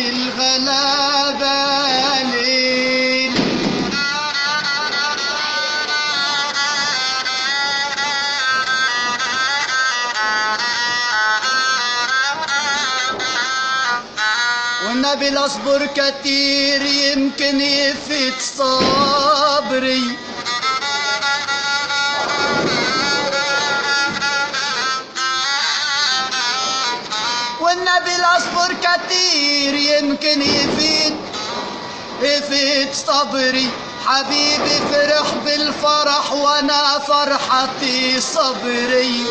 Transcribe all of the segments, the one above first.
الغلابة ليل والنبي الاصبر كتير يمكن يفت صبري والنبي الاصبر كتير يمكن يفيد يفيد صبري حبيبي فرح بالفرح وانا فرحتي صبري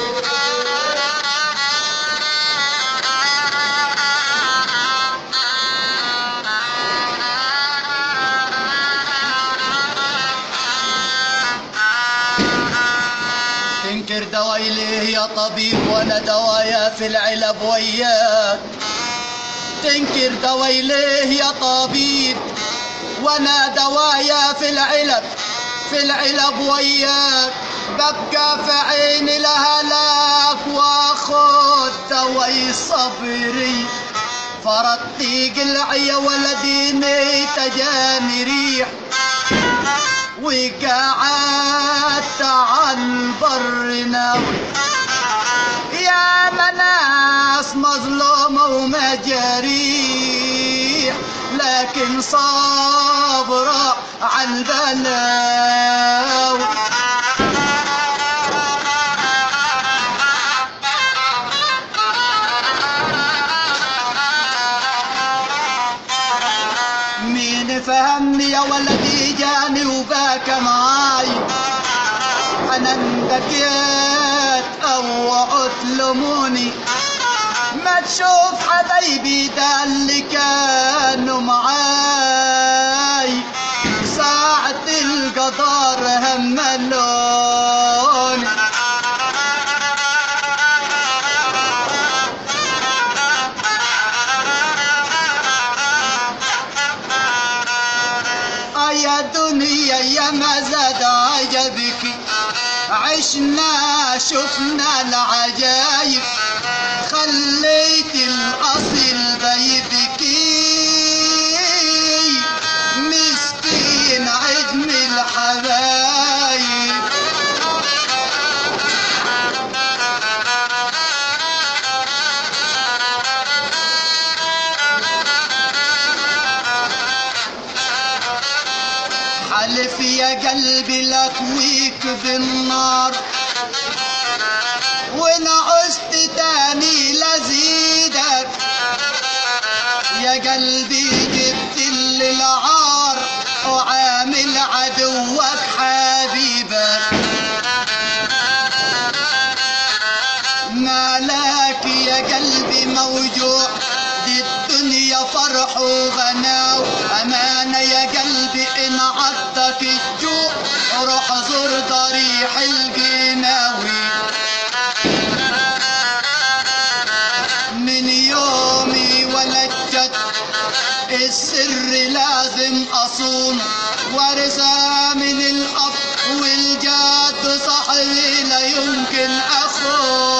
تنكر دواي ليه يا طبيب وانا دوايا في العلب وياك تنكر دواي ليه يا طبيب وانا دوايا في العلب في العلب وياك ببقى في عيني الهلاك واخد دواي صبري فرطي قلعي يا ولديني تجاني ريح وقعدت على البر ناوي يا مناس مظلومة ومجاريح لكن صابرة على البلاوي مين فهمني يا ولدي جاني وباكى معاي انا اندكيت او تلوموني ما تشوف حبايبي ده اللي كانوا معاي ساعة القدر هملوني آه يا دنيا يا ما زاد عجبك عشنا شفنا العجايب خليت الأصل بيبكي مسكين عدم الحبايب حلف يا قلبي لكويك بالنار وإن عشت تاني لزيدك يا قلبي جبت اللي العار وعامل عدوك حبيبك مالك يا قلبي موجوع دي الدنيا فرح وغناو أمانة يا قلبي إن عضك الجوع روح زور ضريح القناوي من يومي ولدت السر لازم أصون ورثة من الأب والجد صاحبي لا يمكن أخون